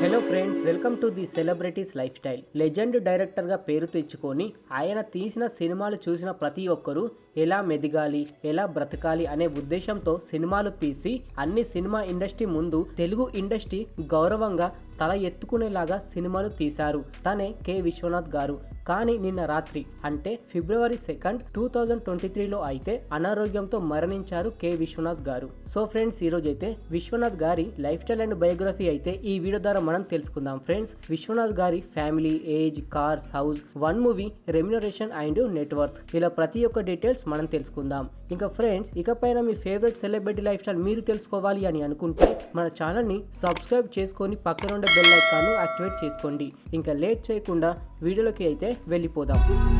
hello friends welcome to the celebrities lifestyle legend డైరెక్టర్గా పేరు తెచ్చుకొని ఆయన తీసిన సినిమాలు చూసిన ప్రతి ఒక్కరూ ఎలా మెదగాలి ఎలా బ్రతకాలి అనే ఉద్దేశంతో సినిమాలు తీసి అన్ని సినిమా ఇండస్ట్రీ ముందు తెలుగు ఇండస్ట్రీ గౌరవంగా తల ఎత్తుకునేలాగా సినిమాలు తీశారు తనే కె విశ్వనాథ్ గారు కానీ నిన్న రాత్రి అంటే ఫిబ్రవరి సెకండ్ టూ థౌజండ్ ట్వంటీ త్రీలో అయితే అనారోగ్యంతో మరణించారు కె విశ్వనాథ్ గారు సో ఫ్రెండ్స్ ఈ రోజు అయితే విశ్వనాథ్ గారి లైఫ్ స్టైల్ అండ్ బయోగ్రఫీ అయితే ఈ వీడియో ద్వారా మనం తెలుసుకుందాం ఫ్రెండ్స్ విశ్వనాథ్ గారి family age cars house one movie remuneration and network ఇలా ప్రతి ఒక్క డీటెయిల్స్ మనం తెలుసుకుందాం ఇంకా ఫ్రెండ్స్ ఇకపైన మీ ఫేవరెట్ సెలబ్రిటీ లైఫ్ స్టైల్ మీరు తెలుసుకోవాలి అని అనుకుంటే మన ఛానల్ని సబ్స్క్రైబ్ చేసుకొని పక్కన ఉండే బెల్ ఐకాన్ను యాక్టివేట్ చేసుకోండి ఇంకా లేట్ చేయకుండా వీడియోలోకి అయితే వెళ్ళిపోదాం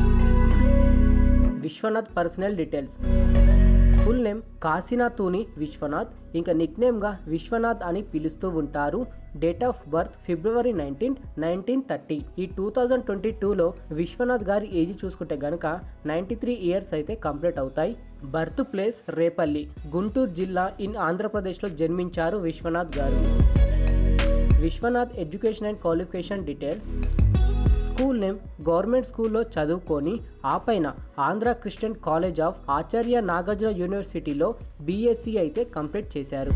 Viswanath personal details full name Kasinathuni Viswanath ఇంకా నిక్ నేమ్గా విశ్వనాథ్ అని పిలుస్తూ ఉంటారు డేట్ ఆఫ్ బర్త్ ఫిబ్రవరి నైన్టీన్ నైన్టీన్ థర్టీ ఈ టూ థౌజండ్ ట్వంటీ టూలో విశ్వనాథ్ గారి ఏజ్ చూసుకుంటే గనక నైంటీ త్రీ ఇయర్స్ అయితే కంప్లీట్ అవుతాయి బర్త్ ప్లేస్ రేపల్లి గుంటూరు జిల్లా ఇన్ ఆంధ్రప్రదేశ్లో జన్మించారు విశ్వనాథ్ గారు Viswanath education and qualification details school name government స్కూల్లో చదువుకొని ఆ పైన Andhra Christian college of Acharya Nagarjuna యూనివర్సిటీలో బీఎస్సీ అయితే కంప్లీట్ చేశారు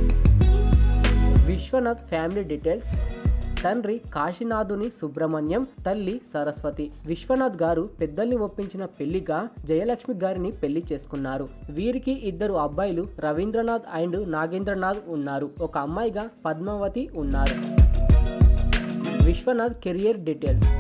విశ్వనాథ్ ఫ్యామిలీ డీటెయిల్స్ తండ్రి కాశీనాథుని సుబ్రహ్మణ్యం తల్లి సరస్వతి విశ్వనాథ్ గారు పెద్దల్ని ఒప్పించిన పెళ్లిగా జయలక్ష్మి గారిని పెళ్లి చేసుకున్నారు వీరికి ఇద్దరు అబ్బాయిలు రవీంద్రనాథ్ అండ్ నాగేంద్రనాథ్ ఉన్నారు ఒక అమ్మాయిగా పద్మావతి ఉన్నారు విశ్వనాథ్ కెరియర్ డీటెయిల్స్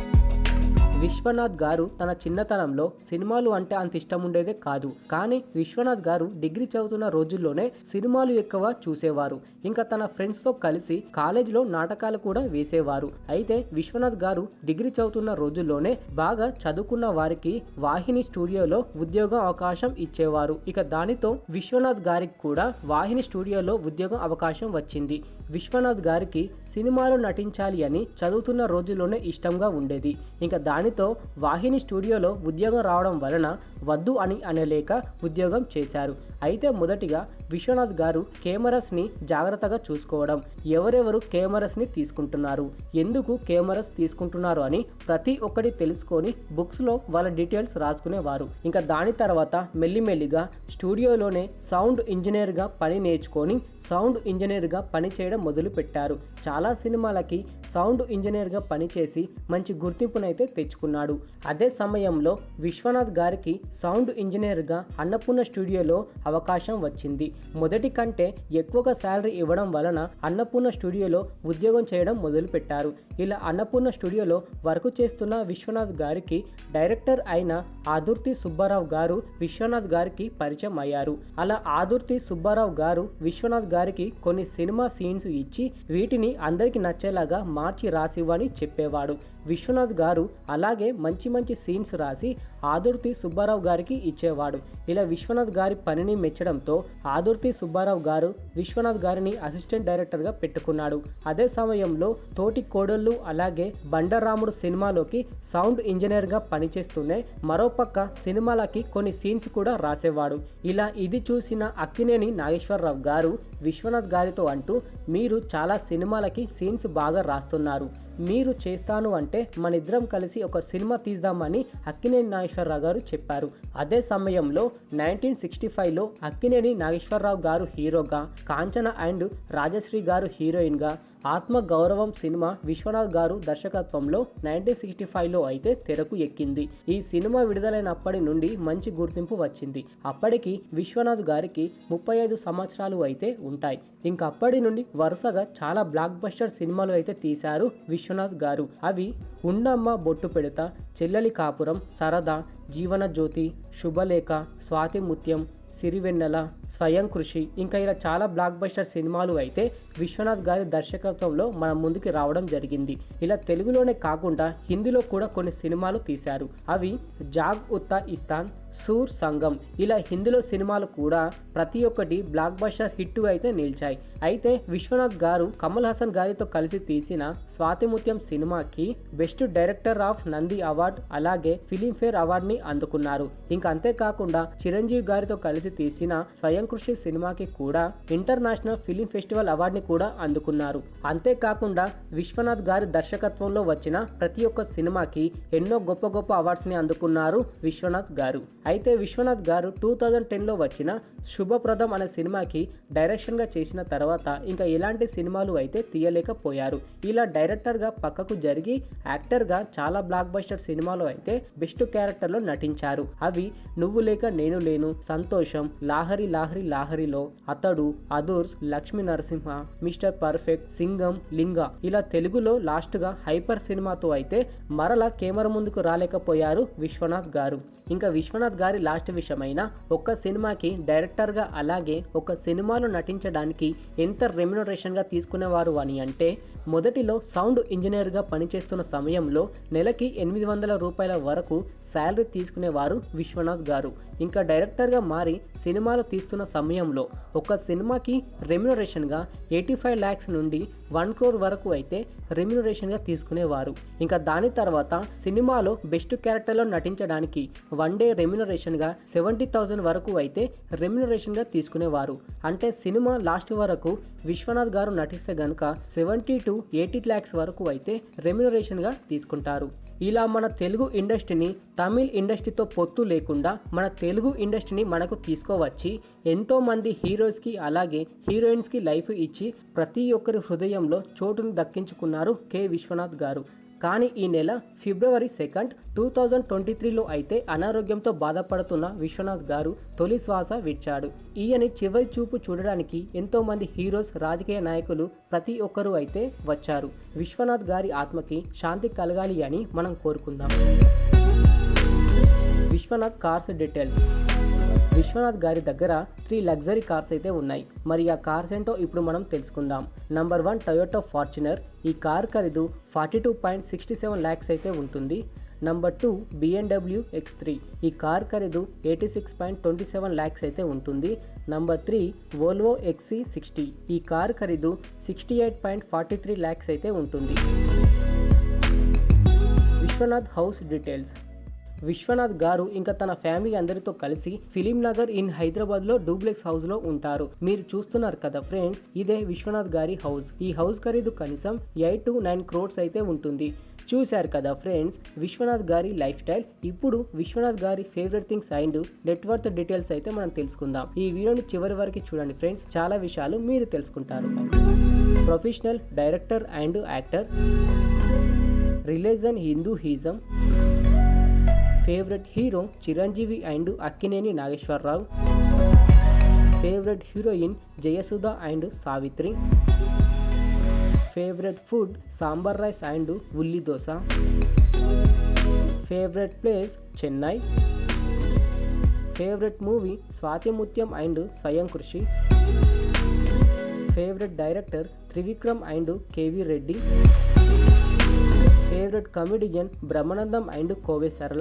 విశ్వనాథ్ గారు తన చిన్నతనంలో సినిమాలు అంటే అంత ఇష్టం ఉండేదే కాదు కానీ విశ్వనాథ్ గారు డిగ్రీ చదువుతున్న రోజుల్లోనే సినిమాలు ఎక్కువ చూసేవారు ఇంకా తన ఫ్రెండ్స్తో కలిసి కాలేజీలో నాటకాలు కూడా వేసేవారు అయితే విశ్వనాథ్ గారు డిగ్రీ చదువుతున్న రోజుల్లోనే బాగా చదువుకున్న వారికి వాహిని స్టూడియోలో ఉద్యోగ అవకాశం ఇచ్చేవారు ఇక దానితో విశ్వనాథ్ గారికి కూడా వాహిని స్టూడియోలో ఉద్యోగం అవకాశం వచ్చింది విశ్వనాథ్ గారికి సినిమాలో నటించాలి అని చదువుతున్న రోజుల్లోనే ఇష్టంగా ఉండేది ఇంకా దానితో వాహిని స్టూడియోలో ఉద్యోగం రావడం వలన వద్దు అని అనలేక ఉద్యోగం చేశారు అయితే మొదటిగా విశ్వనాథ్ గారు కెమెరాస్ని జాగ్రత్తగా చూసుకోవడం ఎవరెవరు కెమెరాస్ని తీసుకుంటున్నారు ఎందుకు కెమెరాస్ తీసుకుంటున్నారు అని ప్రతి ఒక్కటి తెలుసుకొని బుక్స్లో వాళ్ళ డీటెయిల్స్ రాసుకునేవారు ఇంకా దాని తర్వాత మెల్లిమెల్లిగా స్టూడియోలోనే సౌండ్ ఇంజనీర్గా పని నేర్చుకొని సౌండ్ ఇంజనీర్గా పని చేయడం మొదలుపెట్టారు చాలా సినిమాలకి సౌండ్ ఇంజనీర్గా పనిచేసి మంచి గుర్తింపునైతే తెచ్చుకున్నాడు అదే సమయంలో విశ్వనాథ్ గారికి సౌండ్ ఇంజనీర్గా అన్నపూర్ణ స్టూడియోలో అవకాశం వచ్చింది మొదటి కంటే ఎక్కువగా శాలరీ ఇవ్వడం వలన అన్నపూర్ణ స్టూడియోలో ఉద్యోగం చేయడం మొదలుపెట్టారు ఇలా అన్నపూర్ణ స్టూడియోలో వర్క్ చేస్తున్న విశ్వనాథ్ గారికి డైరెక్టర్ అయిన ఆదుర్తి సుబ్బారావు గారు విశ్వనాథ్ గారికి పరిచయం అయ్యారు అలా ఆదుర్తి సుబ్బారావు గారు విశ్వనాథ్ గారికి కొన్ని సినిమా సీన్స్ ఇచ్చి వీటిని అందరికీ నచ్చేలాగా మార్చి రాసివ్వని చెప్పేవాడు విశ్వనాథ్ గారు అలాగే మంచి మంచి సీన్స్ రాసి ఆదుర్తి సుబ్బారావు గారికి ఇచ్చేవాడు ఇలా విశ్వనాథ్ గారి పనిని మెచ్చడంతో ఆదుర్తి సుబ్బారావు గారు విశ్వనాథ్ గారిని అసిస్టెంట్ డైరెక్టర్గా పెట్టుకున్నాడు అదే సమయంలో తోటి కోడళ్ళు అలాగే బండరాముడు సినిమాలోకి సౌండ్ ఇంజనీర్గా పనిచేస్తూనే మరోపక్క సినిమాలకి కొన్ని సీన్స్ కూడా రాసేవాడు ఇలా ఇది చూసిన అక్కినేని నాగేశ్వరరావు గారు విశ్వనాథ్ గారితో అంటూ మీరు చాలా సినిమాలకి సీన్స్ బాగా రాస్తున్నారు మీరు చేస్తాను అంటే మన ఇద్దరం కలిసి ఒక సినిమా తీద్దామని అక్కినేని నాగేశ్వరరావు గారు చెప్పారు అదే సమయంలో నైన్టీన్ సిక్స్టీ ఫైవ్లో అక్కినేని నాగేశ్వరరావు గారు హీరోగా కాంచన అండ్ రాజశ్రీ గారు హీరోయిన్గా ఆత్మ గౌరవం సినిమా విశ్వనాథ్ గారు దర్శకత్వంలో నైన్టీన్ సిక్స్టీ ఫైవ్లో అయితే తెరకు ఎక్కింది ఈ సినిమా విడుదలైనప్పటి నుండి మంచి గుర్తింపు వచ్చింది అప్పటికి విశ్వనాథ్ గారికి ముప్పై ఐదు సంవత్సరాలు అయితే ఉంటాయి ఇంకా అప్పటి నుండి వరుసగా చాలా బ్లాక్ బస్టర్ సినిమాలు అయితే తీశారు విశ్వనాథ్ గారు అవి ఉండమ్మ బొట్టు పెడత చెల్లెలి కాపురం సరదా జీవన జ్యోతి శుభలేఖ స్వాతి ముత్యం సిరివెన్నెల స్వయం కృషి ఇంకా ఇలా చాలా బ్లాక్ బస్టర్ సినిమాలు అయితే విశ్వనాథ్ గారి దర్శకత్వంలో మన ముందుకి రావడం జరిగింది ఇలా తెలుగులోనే కాకుండా హిందీలో కూడా కొన్ని సినిమాలు తీశారు అవి జాగ్ ఉత్తా ఇస్తాన్ సూర్ సంగం ఇలా హిందీలో సినిమాలు కూడా ప్రతి ఒక్కటి బ్లాక్ బస్టర్ హిట్ అయితే నిలిచాయి అయితే విశ్వనాథ్ గారు కమల్ హాసన్ గారితో కలిసి తీసిన స్వాతిముత్యం సినిమాకి best director of Nandi award అలాగే ఫిలింఫేర్ అవార్డుని అందుకున్నారు ఇంకా అంతేకాకుండా చిరంజీవి గారితో కలిసి తీసిన స్వయం స్వయం కృషి సినిమాకి కూడా ఇంటర్నేషనల్ ఫిలిం ఫెస్టివల్ అవార్డుని కూడా అందుకున్నారు అంతేకాకుండా విశ్వనాథ్ గారి దర్శకత్వంలో వచ్చిన ప్రతి ఒక్క సినిమాకి ఎన్నో గొప్ప గొప్ప అవార్డ్స్ని అందుకున్నారు విశ్వనాథ్ గారు అయితే విశ్వనాథ్ గారు టూ థౌజండ్ టెన్లో వచ్చిన శుభప్రదం అనే సినిమాకి డైరెక్షన్గా చేసిన తర్వాత ఇంకా ఎలాంటి సినిమాలు అయితే తీయలేకపోయారు ఇలా డైరెక్టర్గా పక్కకు జరిగి యాక్టర్గా చాలా బ్లాక్ బస్టర్ సినిమాలు అయితే బెస్ట్ క్యారెక్టర్లో నటించారు అవి నువ్వు లేక నేను లేను సంతోషం లాహరి లాహరి లాహరిలో అతడు అదుర్స్ లక్ష్మీ నరసింహ మిస్టర్ పర్ఫెక్ట్ సింగం లింగ ఇలా తెలుగులో లాస్ట్గా హైపర్ సినిమాతో అయితే మరలా కెమెరా ముందుకు రాలేకపోయారు విశ్వనాథ్ గారు ఇంకా విశ్వనాథ్ గారి లాస్ట్ విషయమైన ఒక్క సినిమాకి డైరెక్టర్గా అలాగే ఒక సినిమాలో నటించడానికి ఎంత రెమ్యునరేషన్గా తీసుకునేవారు అని అంటే మొదటిలో సౌండ్ ఇంజనీర్గా పనిచేస్తున్న సమయంలో నెలకి ఎనిమిది వందల రూపాయల వరకు శాలరీ తీసుకునేవారు విశ్వనాథ్ గారు ఇంకా డైరెక్టర్గా మారి సినిమాలు తీస్తున్న సమయంలో ఒక సినిమాకి రెమ్యునరేషన్గా ఎయిటీ ఫైవ్ ల్యాక్స్ నుండి వన్ క్రోర్ వరకు అయితే రెమ్యునరేషన్గా తీసుకునేవారు ఇంకా దాని తర్వాత సినిమాలో బెస్ట్ క్యారెక్టర్లో నటించడానికి వన్ డే రెమ్యునరేషన్గా సెవెంటీ థౌజండ్ వరకు అయితే రెమ్యునరేషన్గా తీసుకునేవారు అంటే సినిమా లాస్ట్ వరకు విశ్వనాథ్ గారు నటిస్తే గనుక సెవెంటీ టు ఎయిటీ ల్యాక్స్ వరకు అయితే రెమ్యునరేషన్గా తీసుకుంటారు ఇలా మన తెలుగు ఇండస్ట్రీని తమిళ్ ఇండస్ట్రీతో పొత్తు లేకుండా మన తెలుగు ఇండస్ట్రీని మనకు తీసుకువచ్చి ఎంతోమంది హీరోస్కి అలాగే హీరోయిన్స్కి లైఫ్ ఇచ్చి ప్రతి ఒక్కరి హృదయంలో చోటును దక్కించుకున్నారు కె విశ్వనాథ్ గారు కానీ ఈ నెల ఫిబ్రవరి సెకండ్ టూ థౌజండ్ ట్వంటీ త్రీలో అయితే అనారోగ్యంతో బాధపడుతున్న విశ్వనాథ్ గారు తొలి శ్వాస విడిచాడు ఈయని చివరి చూపు చూడడానికి ఎంతో మంది హీరోస్ రాజకీయ నాయకులు ప్రతి ఒక్కరూ అయితే వచ్చారు విశ్వనాథ్ గారి ఆత్మకి శాంతి కలగాలి అని మనం కోరుకుందాం విశ్వనాథ్ కార్స్ డీటెయిల్స్ విశ్వనాథ్ గారి దగ్గర త్రీ లగ్జరీ కార్స్ అయితే ఉన్నాయి మరి ఆ కార్స్ ఏంటో ఇప్పుడు మనం తెలుసుకుందాం నంబర్ వన్ టొయోటో ఫార్చునర్ ఈ కార్ ఖరీదు forty two point sixty seven lakhs అయితే ఉంటుంది number two BMW X three ఈ కార్ ఖరీదు eighty six point twenty seven lakhs అయితే ఉంటుంది number three Volvo XC sixty ఈ కార్ ఖరీదు sixty eight point forty three lakhs అయితే ఉంటుంది విశ్వనాథ్ హౌస్ డీటెయిల్స్ విశ్వనాథ్ గారు ఇంకా తన ఫ్యామిలీ అందరితో కలిసి ఫిలిం నగర్ ఇన్ హైదరాబాద్ లో డూప్లెక్స్ హౌస్ లో ఉంటారు మీరు చూస్తున్నారు కదా ఫ్రెండ్స్ ఇదే విశ్వనాథ్ గారి హౌస్ ఈ హౌస్ ఖరీదు కనీసం ఎయిట్ టు నైన్ క్రోడ్స్ అయితే ఉంటుంది చూశారు కదా ఫ్రెండ్స్ విశ్వనాథ్ గారి లైఫ్ స్టైల్ ఇప్పుడు విశ్వనాథ్ గారి favourite things and net worth details అయితే మనం తెలుసుకుందాం ఈ వీడియోని చివరి వరకు చూడండి ఫ్రెండ్స్ చాలా విషయాలు మీరు తెలుసుకుంటారు professional director and actor religion Hinduism favourite hero Chiranjeevi and Akkineni Nageswararao favourite heroine Jayasudha and Savitri favourite food sambar rice and ulli dosa favourite place Chennai favourite movie Swathimuthyam and Swayam Krushi favourite director Trivikram and KV Reddy favourite comedian Brahmanandam and Kovai Sarala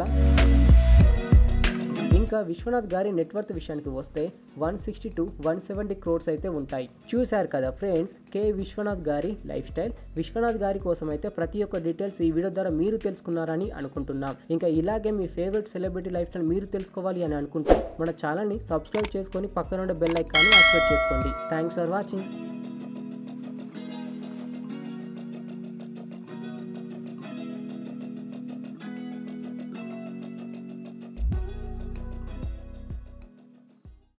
ఇంకా విశ్వనాథ్ గారి నెట్వర్త్ విషయానికి వస్తే one sixty to one seventy crores అయితే ఉంటాయి చూశారు కదా friends కే విశ్వనాథ్ గారి life style Vishwanath గారి కోసం అయితే ప్రతి ఒక్క డీటెయిల్స్ ఈ వీడియో ద్వారా మీరు తెలుసుకున్నారని అనుకుంటున్నాం ఇంకా ఇలాగే మీ ఫేవరెట్ సెలబ్రిటీ లైఫ్ స్టైల్ మీరు తెలుసుకోవాలి అని అనుకుంటే మన ఛానల్ని సబ్స్క్రైబ్ చేసుకొని పక్కన ఉండే బెల్ ఐకాన్ని యాక్టివేట్ చేసుకోండి థ్యాంక్స్ ఫర్ వాచింగ్